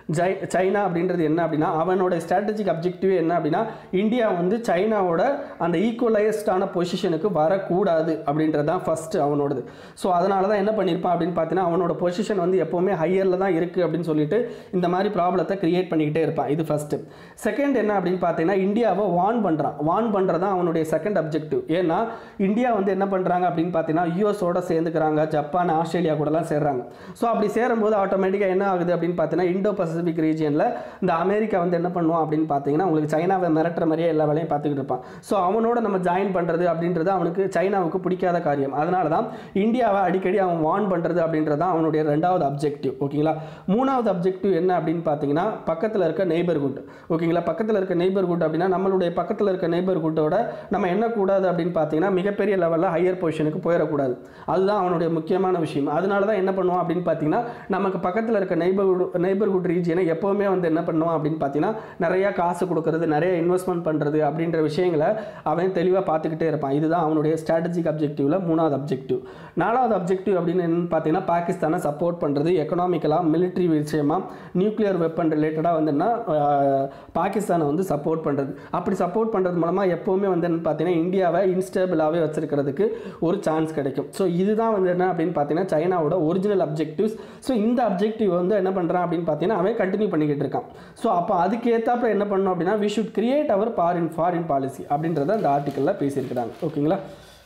ஜை சைனா அப்படின்றது என்ன அப்படின்னா அவனோட ஸ்ட்ராட்டஜிக் அப்ஜெக்டிவ் என்ன அப்படின்னா இந்தியா வந்து சைனாவோட அந்த ஈக்குவலைஸ்டான பொசிஷனுக்கு வரக்கூடாது அப்படின்றது தான் ஃபஸ்ட்டு அவனோடது ஸோ அதனால தான் என்ன பண்ணியிருப்பான் அப்படின்னு பார்த்தீங்கன்னா அவனோட பொசிஷன் வந்து எப்போவுமே ஹையரில் தான் இருக்குது அப்படின்னு சொல்லிட்டு இந்த மாதிரி ப்ராப்ளத்தை கிரியேட் பண்ணிக்கிட்டே இருப்பான் இது ஃபஸ்ட்டு செகண்ட் என்ன அப்படின்னு பார்த்தீங்கன்னா இந்தியாவை வான் பண்ணுறான் வான் பண்ணுறது தான் அவனுடைய செகண்ட் அப்ஜெக்டிவ் ஏன்னா இந்தியா வந்து என்ன பண்ணுறாங்க அப்படின்னு பார்த்தீங்கன்னா யூஎஸோட சேர்ந்துக்கிறாங்க ஜப்பான் ஆஸ்திரேலியா கூடலாம் சேர்றாங்க ஸோ அப்படி சேரும்போது ஆட்டோமேட்டிக்காக என்ன ஆகுது அப்படின்னு பார்த்தீங்கன்னா இண்டோ பசிபிக் ரீஜியனில் இந்த அமெரிக்கா வந்து என்ன பண்ணுவான் அப்படின்னு பார்த்தீங்கன்னா உங்களுக்கு சைனாவை மிரட்டுற மாதிரியே எல்லா வேலையும் பார்த்துக்கிட்டு இருப்பான் ஸோ அவனோட நம்ம ஜாயின் பண்ணுறது அப்படின்றது அவனுக்கு சைனாவுக்கு பிடிக்காத காரியம் அதனால தான் இந்தியாவை அடிக்கடி அவன் வான் பண்ணுறது அப்படின்றது தான் அவனுடைய ரெண்டாவது அப்ஜெக்டிவ் ஓகேங்களா மூணாவது அப்ஜெக்டிவ் என்ன அப்படின்னு பார்த்தீங்கன்னா பக்கத்தில் இருக்க நெய்பர்ஹுட் ஓகேங்களா பக்கத்தில் இருக்க நெய்பர்ஹுட் அப்படின்னா நம்மளுடைய பக்கத்தில் இருக்க நெய்பர்ஹுட்டோட நம்ம என்ன கூடாது அப்படின்னு பார்த்தீங்கன்னா மிகப்பெரிய லெவலில் ஹையர் பொசிஷனுக்கு போயிடக்கூடாது அதுதான் அவனுடைய முக்கியமான விஷயம் அதனால தான் என்ன பண்ணுவான் அப்படின்னு பார்த்தீங்கன்னா நமக்கு பக்கத்தில் இருக்க நெய்பர்ஹுட் நெய்பர்ஹுட் ரீஜியனை எப்போவுமே வந்து என்ன பண்ணுவான் அப்படின்னு பார்த்தீங்கன்னா நிறையா காசு கொடுக்கறது நிறைய இன்வெஸ்ட்மெண்ட் பண்ணுறது அப்படின்ற விஷயங்களை அவன் தெளிவாக பார்த்துக்கிட்டே இருப்பான் இதுதான் அவனுடைய ஸ்ட்ராட்டஜிக் அப்ஜெக்டிவில் மூணாவது அப்ஜெக்டிவ் நாலாவது அப்ஜெக்டிவ் அப்படின்னு என்னன்னு பார்த்தீங்கன்னா பாகிஸ்தானை சப்போர்ட் பண்ணுறது எக்கனாமிக்கலாக மிலிட்ரி விஷயமா நியூக்ளியர் வெப்பன் ரிலேட்டடாக வந்துன்னா பாகிஸ்தானை வந்து சப்போர்ட் பண்ணுறது அப்படி சப்போர்ட் பண்ணுறது மூலமாக எப்போவுமே வந்து என்ன பார்த்தீங்கன்னா இந்தியாவை இன்ஸ்டேபிளாகவே வச்சிருக்கிறதுக்கு ஒரு சான்ஸ் கிடைக்கும் ஸோ இதுதான் வந்து என்ன அப்படின்னு பார்த்தீங்கன்னா சைனாவோட ஒரிஜினல் அப்ஜெக்டிவ்ஸ் ஸோ இந்த அப்ஜெக்டிவ் வந்து என்ன பண்ணுறான் அப்படின்னு பார்த்தீங்கன்னா அவன் கண்டினியூ பண்ணிக்கிட்டு இருக்கான் ஸோ அப்போ அதுக்கு ஏற்றாப்புல என்ன பண்ணணும் அப்படின்னா we should create our foreign foreign policy அப்படின்றத அந்த ஆர்டிக்கலில் பேசியிருக்கிறாங்க ஓகேங்களா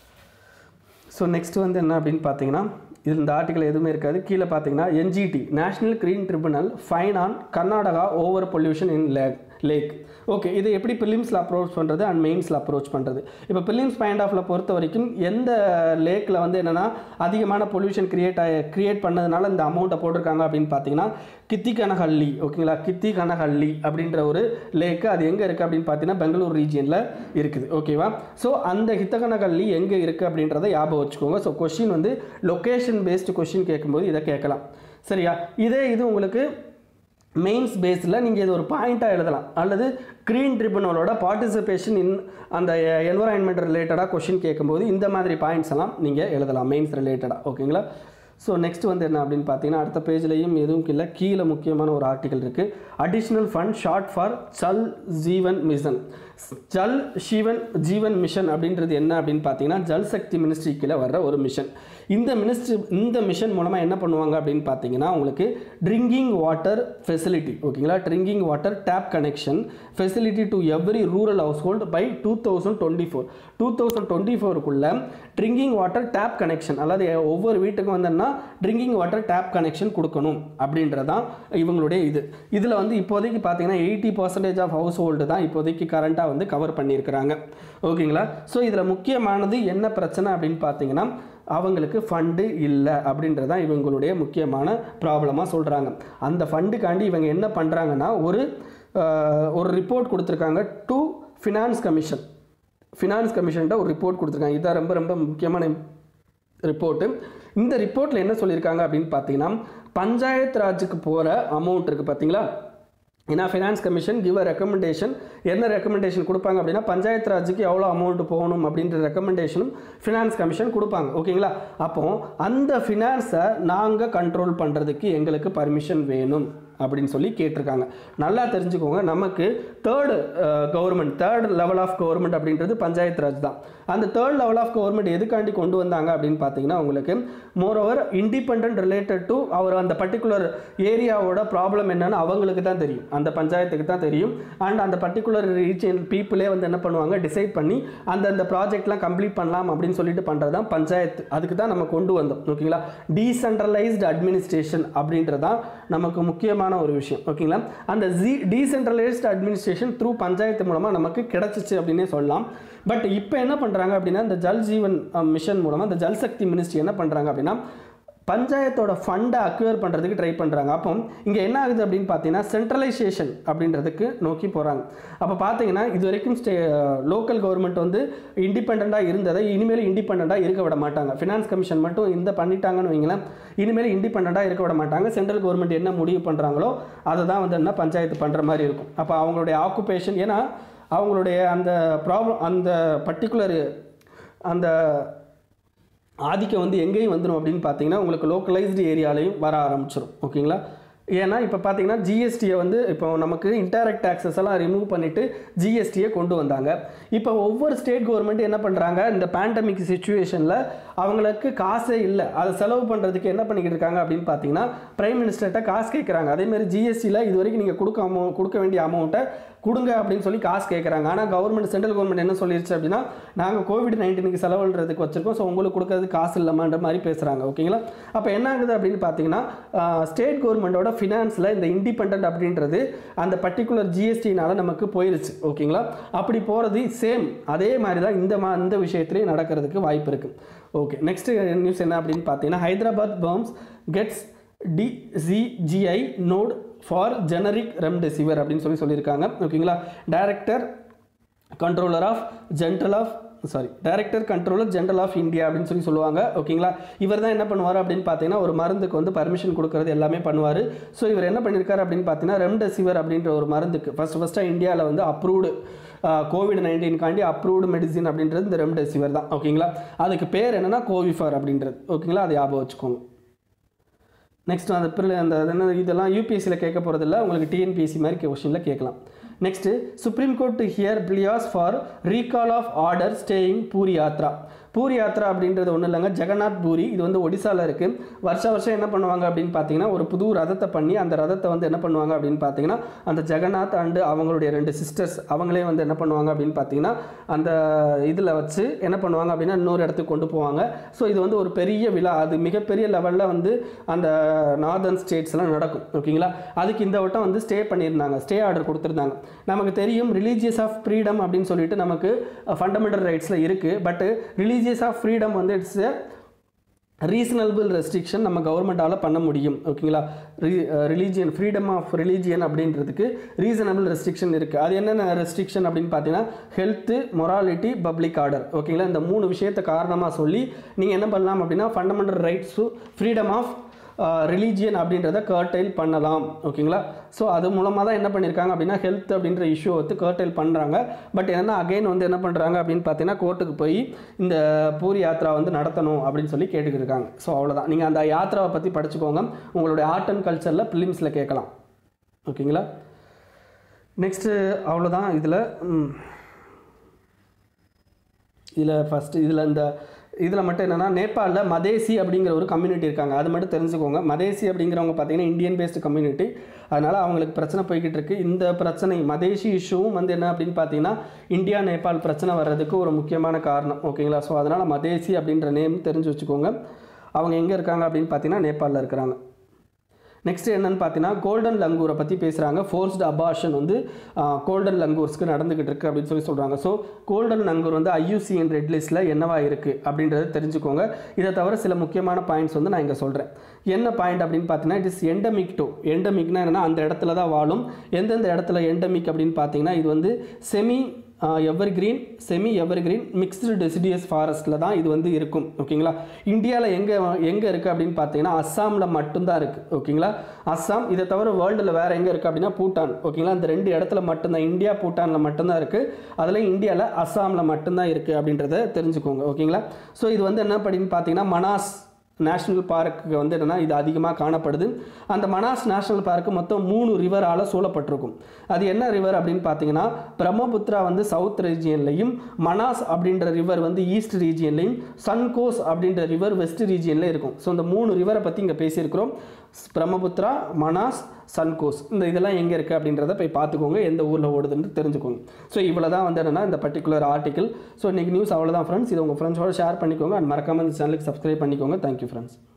ஸோ நெக்ஸ்ட் வந்து என்ன அப்படின்னு பார்த்தீங்கன்னா இது இந்த ஆர்டிக்கல் எதுவுமே இருக்காது கீழே பார்த்தீங்கன்னா NGT national green tribunal fine on Karnataka over pollution in lake lake okay இது எப்படி பிலிம்ஸில் அப்ரோச் பண்ணுறது அண்ட் மெயின்ஸில் அப்ரோச் பண்ணுறது இப்போ பிலிம்ஸ் பாயிண்ட் ஆஃப்ல பொறுத்த வரைக்கும் எந்த லேக்கில் வந்து என்னென்னா அதிகமான பொல்யூஷன் கிரியேட் ஆகி கிரியேட் பண்ணதுனால இந்த அமௌண்ட்டை போட்டிருக்காங்க அப்படின்னு பார்த்தீங்கன்னா கித்திகனஹள்ளி ஓகேங்களா கித்திகனஹள்ளி அப்படின்ற ஒரு லேக்கு அது எங்கே இருக்குது அப்படின்னு பார்த்தீங்கன்னா பெங்களூர் ரீஜியனில் இருக்குது ஓகேவா ஸோ அந்த ஹித்தகனஹள்ளி எங்கே இருக்குது அப்படின்றத ஞாபகம் வச்சுக்கோங்க ஸோ கொஷின் வந்து லொக்கேஷன் பேஸ்டு கொஷின் கேட்கும்போது இதை கேட்கலாம் சரியா இதே இது உங்களுக்கு மெயின்ஸ் பேஸில் நீங்கள் இது ஒரு பாயிண்ட்டாக எழுதலாம் அல்லது க்ரீன் ட்ரிபுனலோட பார்ட்டிசிபேஷன் இன் அந்த என்வரான்மெண்ட் ரிலேட்டடாக கொஷின் கேட்கும்போது இந்த மாதிரி பாயிண்ட்ஸ் எல்லாம் நீங்கள் எழுதலாம் மெயின்ஸ் ரிலேட்டடாக ஓகேங்களா ஸோ நெக்ஸ்ட் வந்து என்ன அப்படின்னு பார்த்தீங்கன்னா அடுத்த பேஜ்லேயும் எதுவும் இல்லை கீழே முக்கியமான ஒரு ஆர்டிக்கல் இருக்குது additional fund sought for Jal Jeevan mission Jal Jeevan Jeevan mission அப்படின்றது என்ன அப்படின்னு பார்த்தீங்கன்னா ஜல் சக்தி மினிஸ்ட்ரி கீழே வர்ற ஒரு மிஷன் இந்த மினிஸ்ட்ரி இந்த மிஷன் மூலமாக என்ன பண்ணுவாங்க அப்படின்னு பார்த்தீங்கன்னா உங்களுக்கு ட்ரிங்கிங் வாட்டர் ஃபெசிலிட்டி ஓகேங்களா drinking water tap connection facility to every rural household by two thousand twenty four two thousand twenty ஃபோருக்குள்ள ட்ரிங்கிங் வாட்டர் டேப் கனெக்ஷன் அதாவது ஒவ்வொரு வீட்டுக்கும் வந்தோன்னா ட்ரிங்கிங் வாட்டர் டேப் கனெக்ஷன் கொடுக்கணும் அப்படின்றதான் இவங்களுடைய இது இதில் வந்து இப்போதைக்கு பார்த்தீங்கன்னா eighty percentage of household தான் இப்போதைக்கு கரண்ட்டாக வந்து கவர் பண்ணியிருக்கிறாங்க ஓகேங்களா ஸோ இதில் முக்கியமானது என்ன பிரச்சனை அப்படின்னு பார்த்தீங்கன்னா அவங்களுக்கு ஃபண்டு இல்லை அப்படின்றது தான் இவங்களுடைய முக்கியமான ப்ராப்ளமாக சொல்கிறாங்க அந்த ஃபண்டுக்காண்டி இவங்க என்ன பண்ணுறாங்கன்னா ஒரு அஹ், ஒரு ரிப்போர்ட் கொடுத்துருக்காங்க டு ஃபினான்ஸ் கமிஷன் ஃபினான்ஸ் கமிஷன்கிட்ட ஒரு ரிப்போர்ட் கொடுத்துருக்காங்க இதான் ரொம்ப ரொம்ப முக்கியமான ரிப்போர்ட்டு இந்த ரிப்போர்ட்டில் என்ன சொல்லியிருக்காங்க அப்படின்னு பார்த்தீங்கன்னா பஞ்சாயத்து ராஜுக்கு போகிற அமௌண்ட் இருக்குது பார்த்தீங்களா ஏன்னா finance commission give a recommendation என்ன ரெக்கமெண்டேஷன் கொடுப்பாங்க அப்படின்னா பஞ்சாயத்து ராஜுக்கு எவ்வளோ அமௌண்ட் போகணும் அப்படின்ற ரெக்கமெண்டேஷனும் ஃபினான்ஸ் கமிஷன் கொடுப்பாங்க ஓகேங்களா அப்போ அந்த ஃபினான்ஸை நாங்கள் கண்ட்ரோல் பண்ணுறதுக்கு எங்களுக்கு பர்மிஷன் வேணும் அப்படின்னு சொல்லி கேட்டிருக்காங்க நல்லா தெரிஞ்சுக்கோங்க நமக்கு third government third level of government அப்படின்றது பஞ்சாயத்து ராஜ் தான் அந்த தேர்ட் லெவல் ஆஃப் கவர்மெண்ட் எதுக்காண்டி கொண்டு வந்தாங்க அப்படின்னு பார்த்தீங்கன்னா உங்களுக்கு more over independent related to our அந்த பர்டிகுலர் ஏரியாவோட ப்ராப்ளம் என்னன்னு அவங்களுக்கு தான் தெரியும் அந்த பஞ்சாயத்துக்கு தான் தெரியும் அண்ட் அந்த பர்டிகுலர் ரீஜன் பீப்புளே வந்து என்ன பண்ணுவாங்க டிசைட் பண்ணி அந்தந்த ப்ராஜெக்ட்லாம் கம்ப்ளீட் பண்ணலாம் அப்படின்னு சொல்லிட்டு பண்ணுறது தான் பஞ்சாயத்து அதுக்கு தான் நம்ம கொண்டு வந்தோம் ஓகேங்களா டீசென்ட்ரலைஸ்டு அட்மினிஸ்ட்ரேஷன் அப்படின்றது தான் நமக்கு முக்கியமான ஒரு விஷயம் ஓகேங்களா அந்த ஜி டீசென்ட்ரலைஸ்டு அட்மினிஸ்ட்ரேஷன் த்ரூ பஞ்சாயத்து மூலமாக நமக்கு கிடச்சிச்சு அப்படின்னே சொல்லலாம் பட் இப்போ என்ன பண்ணுறாங்க அப்படின்னா இந்த ஜல் ஜீவன் மிஷன் மூலமாக இந்த ஜல் சக்தி மினிஸ்ட்ரி என்ன பண்ணுறாங்க அப்படின்னா பஞ்சாயத்தோட ஃபண்டை அக்யூர் பண்ணுறதுக்கு ட்ரை பண்ணுறாங்க அப்போ இங்கே என்ன ஆகுது அப்படின்னு பார்த்தீங்கன்னா சென்ட்ரலைசேஷன் அப்படின்றதுக்கு நோக்கி போகிறாங்க அப்போ பார்த்தீங்கன்னா இது வரைக்கும் ஸ்டே லோக்கல் கவர்மெண்ட் வந்து இண்டிபெண்ட்டாக இருந்ததை இனிமேல் இண்டிபெண்ட்டாக இருக்க விட மாட்டாங்க ஃபினான்ஸ் கமிஷன் மட்டும் இந்த பண்ணிட்டாங்கன்னு வைங்களேன் இனிமேல் இண்டிபெண்ட்டாக இருக்க விட மாட்டாங்க சென்ட்ரல் கவர்மெண்ட் என்ன முடிவு பண்ணுறாங்களோ அதை தான் வந்து என்ன பஞ்சாயத்து பண்ணுற மாதிரி இருக்கும் அப்போ அவங்களுடைய ஆக்குபேஷன் ஏன்னா அவங்களுடைய அந்த ப்ராப்ளம் அந்த பர்டிகுலர் அந்த ஆதிக்கம் வந்து எங்கேயும் வந்துடும் அப்படின்னு பார்த்தீங்கன்னா உங்களுக்கு லோக்கலைஸ்டு ஏரியாலையும் வர ஆரம்பிச்சிடும் ஓகேங்களா ஏன்னா இப்போ பார்த்தீங்கன்னா ஜிஎஸ்டியை வந்து இப்போ நமக்கு இன்டைரக்ட் டேக்ஸஸ் எல்லாம் ரிமூவ் பண்ணிட்டு ஜிஎஸ்டியை கொண்டு வந்தாங்க இப்போ ஒவ்வொரு ஸ்டேட் கவர்மெண்ட் என்ன பண்ணுறாங்க இந்த பேண்டமிக் சுச்சுவேஷனில் அவங்களுக்கு காசே இல்லை அதை செலவு பண்ணுறதுக்கு என்ன பண்ணிக்கிட்டு இருக்காங்க அப்படின்னு பார்த்தீங்கன்னா பிரைம் மினிஸ்டர்கிட்ட காசு கேட்குறாங்க அதேமாதிரி ஜிஎஸ்டியில் இது வரைக்கும் நீங்கள் கொடுக்க அமௌ கொடுக்க வேண்டிய அமௌண்ட்டை கொடுங்க அப்படின்னு சொல்லி காசு கேட்குறாங்க ஆனால் கவர்மெண்ட் சென்ட்ரல் கவர்மெண்ட் என்ன சொல்லிருச்சு அப்படின்னா நாங்கள் கோவிட் நைன்டீனுக்கு செலவுன்றதுக்கு வச்சிருக்கோம் ஸோ உங்களுக்கு கொடுக்கறது காசு இல்லாமன்ற மாதிரி பேசுகிறாங்க ஓகேங்களா அப்போ என்ன ஆகுது அப்படின்னு பார்த்தீங்கன்னா ஸ்டேட் கவர்மெண்ட்டோட ஃபினான்ஸில் இந்த இண்டிபெண்ட் அப்படின்றது அந்த பர்டிகுலர் ஜிஎஸ்டினால நமக்கு போயிருச்சு ஓகேங்களா அப்படி போகிறது சேம் அதே மாதிரி தான் இந்த மா இந்த விஷயத்துலேயும் நடக்கிறதுக்கு வாய்ப்பு இருக்குது ஓகே நெக்ஸ்ட் நியூஸ் என்ன அப்படின்னு பார்த்தீங்கன்னா Hyderabad firms gets DCGI nod for generic remdesivir அப்படின்னு சொல்லி சொல்லியிருக்காங்க ஓகேங்களா director controller of general of sorry director controller general of India அப்படின்னு சொல்லி சொல்லுவாங்க ஓகேங்களா இவர் தான் என்ன பண்ணுவார் அப்படின்னு பார்த்தீங்கன்னா ஒரு மருந்துக்கு வந்து பர்மிஷன் கொடுக்கறது எல்லாமே பண்ணுவார் ஸோ இவர் என்ன பண்ணியிருக்காரு அப்படின்னு பார்த்தீங்கன்னா ரெம்டெசிவிர் அப்படின்ற ஒரு மருந்துக்கு ஃபஸ்ட் ஃபஸ்ட்டாக இந்தியாவில் வந்து அப்ரூவ்டு கோவிட் நைன்டீன்காண்டி அப்ரூவ்டு மெடிசின் அப்படின்றது இந்த ரெம்டெசிவிர் தான் ஓகேங்களா அதுக்கு பேர் என்னன்னா கோவிஃபர் அப்படின்றது ஓகேங்களா அதை ஞாபகம் வச்சுக்கோங்க நெக்ஸ்ட் அந்த பிரில் அந்த அது என்ன இதெல்லாம் யூபிஎஸ்சியில் கேட்க போகிறதில்ல உங்களுக்கு டிஎன்பிஎஸ்சி மாதிரி கொஷினில் கேட்கலாம் next supreme court to hear pleas for recall of order staying Puri yatra Puri yatra அப்படின்றது ஒன்றும் இல்லைங்க ஜெகநாத் பூரி இது வந்து ஒடிசாவில் இருக்குது வருஷ வருஷம் என்ன பண்ணுவாங்க அப்படின்னு பார்த்தீங்கன்னா ஒரு புது ரதத்தை பண்ணி அந்த ரதத்தை வந்து என்ன பண்ணுவாங்க அப்படின்னு பார்த்தீங்கன்னா அந்த ஜெகநாத் அண்டு அவங்களுடைய ரெண்டு சிஸ்டர்ஸ் அவங்களே வந்து என்ன பண்ணுவாங்க அப்படின்னு பார்த்தீங்கன்னா அந்த இதில் வச்சு என்ன பண்ணுவாங்க அப்படின்னா இன்னொரு இடத்துக்கு கொண்டு போவாங்க ஸோ இது வந்து ஒரு பெரிய விழா அது மிகப்பெரிய லெவலில் வந்து அந்த நார்தர்ன் ஸ்டேட்ஸ்லாம் நடக்கும் ஓகேங்களா அதுக்கு இந்த வட்டம் வந்து ஸ்டே பண்ணியிருந்தாங்க ஸ்டே ஆர்டர் கொடுத்துருந்தாங்க நமக்கு தெரியும் ரிலீஜியஸ் ஆஃப் ஃப்ரீடம் அப்படின்னு சொல்லிட்டு நமக்கு ஃபண்டமெண்டல் ரைட்ஸில் இருக்குது பட் ரிலீஜியஸ் ஆஃப் ஃப்ரீடம் வந்து இட்ஸ் ரீசனபிள் ரெஸ்ட்ரிக்ஷன் நம்ம கவர்மெண்ட்டால் பண்ண முடியும் ஓகேங்களா ரிலீஜியன் ஃப்ரீடம் ஆஃப் ரிலீஜியன் அப்படின்றதுக்கு ரீசனபிள் ரெஸ்ட்ரிக்ஷன் இருக்குது அது என்னென்ன ரெஸ்ட்ரிக்ஷன் அப்படின்னு பார்த்தீங்கன்னா ஹெல்த்து மொராலிட்டி பப்ளிக் ஆர்டர் ஓகேங்களா இந்த மூணு விஷயத்தை காரணமாக சொல்லி நீங்கள் என்ன பண்ணலாம் அப்படின்னா fundamental rights freedom of religion அப்படின்றத கர்டைல் பண்ணலாம் ஓகேங்களா ஸோ அது மூலமாக தான் என்ன பண்ணியிருக்காங்க அப்படின்னா ஹெல்த் அப்படின்ற இஷ்யூ வந்து கர்டைல் பண்ணுறாங்க பட் என்னன்னா அகைன் வந்து என்ன பண்ணுறாங்க அப்படின்னு பார்த்தீங்கன்னா கோர்ட்டுக்கு போய் இந்த பூரி யாத்ரா வந்து நடத்தணும் அப்படின்னு சொல்லி கேட்டுக்கிட்டு இருக்காங்க ஸோ அவ்வளோதான் நீங்கள் அந்த யாத்ராவை பற்றி படிச்சுக்கோங்க உங்களுடைய ஆர்ட் அண்ட் கல்ச்சரில் ஃபிலிம்ஸில் கேட்கலாம் ஓகேங்களா நெக்ஸ்ட்டு அவ்வளோதான் இதில் இதில் ஃபஸ்ட்டு இதில் இந்த இதில் மட்டும் என்னென்னா நேபாளில் மதேசி அப்படிங்கிற ஒரு கம்யூனிட்டி இருக்காங்க அது மட்டும் தெரிஞ்சுக்கோங்க மதேசி அப்படிங்கிறவங்க பார்த்தீங்கன்னா இந்தியன் பேஸ்டு கம்யூனிட்டி அதனால் அவங்களுக்கு பிரச்சனை போய்கிட்டு இருக்கு இந்த பிரச்சனை மதேசி இஷ்யூவும் வந்து என்ன அப்படின்னு பார்த்தீங்கன்னா இந்தியா நேபாள் பிரச்சனை வர்றதுக்கு ஒரு முக்கியமான காரணம் ஓகேங்களா ஸோ அதனால் மதேசி அப்படின்ற நேம் தெரிஞ்சு வச்சுக்கோங்க அவங்க எங்கே இருக்காங்க அப்படின்னு பார்த்தீங்கன்னா நேபாளில் இருக்கிறாங்க நெக்ஸ்ட் என்னன்னு பார்த்தீங்கன்னா கோல்டன் லங்கூரை பற்றி பேசுகிறாங்க ஃபோர்ஸ்டு அபார்ஷன் வந்து கோல்டன் லங்கூர்ஸ்க்கு நடந்துக்கிட்டு இருக்கு அப்படின்னு சொல்லி சொல்கிறாங்க ஸோ கோல்டன் லங்கூர் வந்து ஐயூசிஎன் ரெட் லிஸ்ட்டில் என்னவா இருக்குது அப்படின்றத தெரிஞ்சுக்கோங்க இதை தவிர சில முக்கியமான பாயிண்ட்ஸ் வந்து நான் இங்கே சொல்கிறேன் என்ன பாயிண்ட் அப்படின்னு பார்த்தீங்கன்னா இட் இஸ் எண்டமிக் டூ எண்டமிக்னா என்னன்னா அந்த இடத்துல தான் வாழும் எந்தெந்த இடத்துல எண்டமிக் அப்படின்னு பார்த்தீங்கன்னா இது வந்து semi evergreen semi evergreen mixed deciduous ஃபாரஸ்ட்டில் தான் இது வந்து இருக்கும் ஓகேங்களா இந்தியாவில் எங்கே எங்கே இருக்குது அப்படின்னு பார்த்தீங்கன்னா அஸ்ஸாமில் மட்டும்தான் இருக்குது ஓகேங்களா அஸ்ஸாம் இதை தவிர வேர்ல்டில் வேறு எங்கே இருக்குது அப்படின்னா பூட்டான் ஓகேங்களா இந்த ரெண்டு இடத்துல மட்டும்தான் இந்தியா பூட்டானில் மட்டும்தான் இருக்குது அதில் இந்தியாவில் அஸ்ஸாமில் மட்டும்தான் இருக்குது அப்படின்றத தெரிஞ்சுக்கோங்க ஓகேங்களா ஸோ இது வந்து என்ன அப்படின்னு பார்த்தீங்கன்னா மனாஸ் நேஷ்னல் பார்க்கு வந்து என்னென்னா இது அதிகமாக காணப்படுது அந்த மனாஸ் நேஷ்னல் பார்க்கு மொத்தம் மூணு ரிவரால் சூழப்பட்டிருக்கும் அது என்ன ரிவர் அப்படின்னு பார்த்தீங்கன்னா பிரம்மபுத்திரா வந்து சவுத் ரீஜியன்லையும் மனாஸ் அப்படின்ற ரிவர் வந்து ஈஸ்ட் ரீஜியன்லையும் சன்கோஸ் அப்படின்ற ரிவர் வெஸ்ட் ரீஜியனில் இருக்கும் ஸோ இந்த மூணு ரிவரை பற்றி இங்கே பேசியிருக்கிறோம் பிரம்மபுத்திரா மனாஸ் சன்கோஸ் இந்த இதெல்லாம் எங்கே இருக்குது அப்படின்றத போய் பார்த்துக்கோங்க எந்த ஊரில் ஓடுதுன்னு தெரிஞ்சுக்கோங்க ஸோ இவ்வளோ தான் வந்து என்னென்னா இந்த பர்டிகுலர் ஆர்டிக்கல் ஸோ இன்றைக்கி நியூஸ் அவ்வளோதான் ஃப்ரெண்ட்ஸ் இதை உங்கள் ஃப்ரெண்ட்ஸோட ஷேர் பண்ணிக்கோங்க அண்ட் மறக்காமல் இந்த சேனலுக்கு சப்ஸ்கிரைப் பண்ணிக்கோங்க தேங்க்யூ ஃப்ரெண்ட்ஸ்